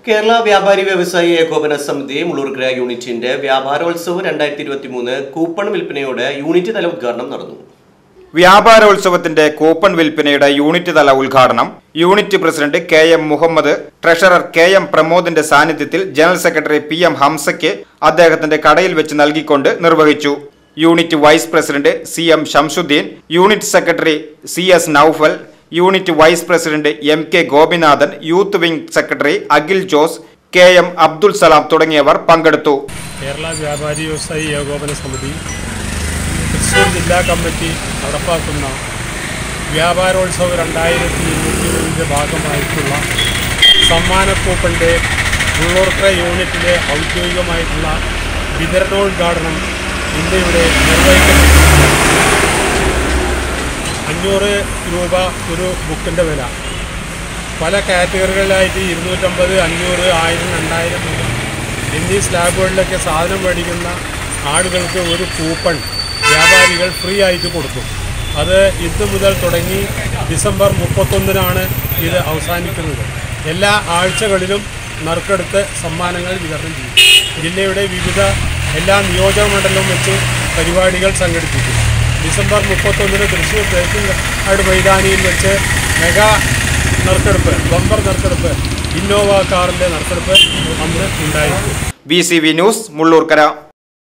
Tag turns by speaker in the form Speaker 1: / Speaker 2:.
Speaker 1: കേരള വ്യാപാരി വ്യവസായി ഏകോപന സമിതി മുള്ളൂർക്കര യൂണിറ്റിന്റെ വ്യാപാരോത്സവം രണ്ടായിരത്തി ഇരുപത്തി മൂന്ന് കൂപ്പൺ വിൽപ്പനയോടെ യൂണിറ്റ് തല ഉദ്ഘാടനം നടന്നു
Speaker 2: വ്യാപാരോത്സവത്തിന്റെ കൂപ്പൺ വിൽപ്പനയുടെ യൂണിറ്റ് തല ഉദ്ഘാടനം unit president K M Muhammad treasurer K M പ്രമോദിന്റെ സാന്നിധ്യത്തിൽ ജനറൽ സെക്രട്ടറി പി എം ഹംസയ്ക്ക് അദ്ദേഹത്തിന്റെ കടയിൽ വെച്ച് നൽകിക്കൊണ്ട് നിർവഹിച്ചു unit vice president C M Shamsuddin unit secretary C S Naufal unit vice president M K Gopinathan youth wing secretary Akhil Jose K M Abdul Salam തുടങ്ങിയവർ പങ്കെടുത്തു
Speaker 3: കേരള വ്യാപാരി വ്യവസായി ഏകോപന സമിതി തൃശ്ശൂർ ജില്ലാ കമ്മിറ്റി നടപ്പാക്കുന്ന വ്യാപാരോത്സവം രണ്ടായിരത്തി ഇരുപത്തി മൂന്നിൻ്റെ ഭാഗമായിട്ടുള്ള സമ്മാനക്കൂപ്പൻ്റെ ഉള്ളൂർക്കര യൂണിറ്റിലെ ഔദ്യോഗികമായിട്ടുള്ള വിതരണോദ്ഘാടനം ഇന്നിവിടെ നിർവഹിക്കപ്പെട്ടു അഞ്ഞൂറ് രൂപ ഒരു ബുക്കിൻ്റെ വില പല കാറ്റഗറികളിലായിട്ട് ഇരുന്നൂറ്റമ്പത് അഞ്ഞൂറ് ആയിരം രണ്ടായിരം എന്നീ സ്ലാബുകളിലൊക്കെ സാധനം മേടിക്കുന്ന ആളുകൾക്ക് ഒരു കൂപ്പൺ വ്യാപാരികൾ ഫ്രീ ആയിട്ട് കൊടുക്കും അത് ഇന്ന് മുതൽ തുടങ്ങി ഡിസംബർ മുപ്പത്തൊന്നിനാണ് ഇത് അവസാനിക്കുന്നത് എല്ലാ ആഴ്ചകളിലും നറുക്കെടുത്ത് സമ്മാനങ്ങൾ വിതരണം ചെയ്യും ജില്ലയുടെ വിവിധ എല്ലാ നിയോജക മണ്ഡലവും വെച്ച് പരിപാടികൾ സംഘടിപ്പിക്കും ഡിസംബർ മുപ്പത്തൊന്നിന് തൃശ്ശൂർ തേക്കിൻകാട് മൈതാനിയിൽ വെച്ച് മെഗാ നറുക്കെടുപ്പ് ബമ്പർ നറുക്കെടുപ്പ് ഇന്നോവ കാറിൻ്റെ നറുക്കെടുപ്പ് അന്ന് ഉണ്ടായിരുന്നു
Speaker 2: B C V news Mullurkara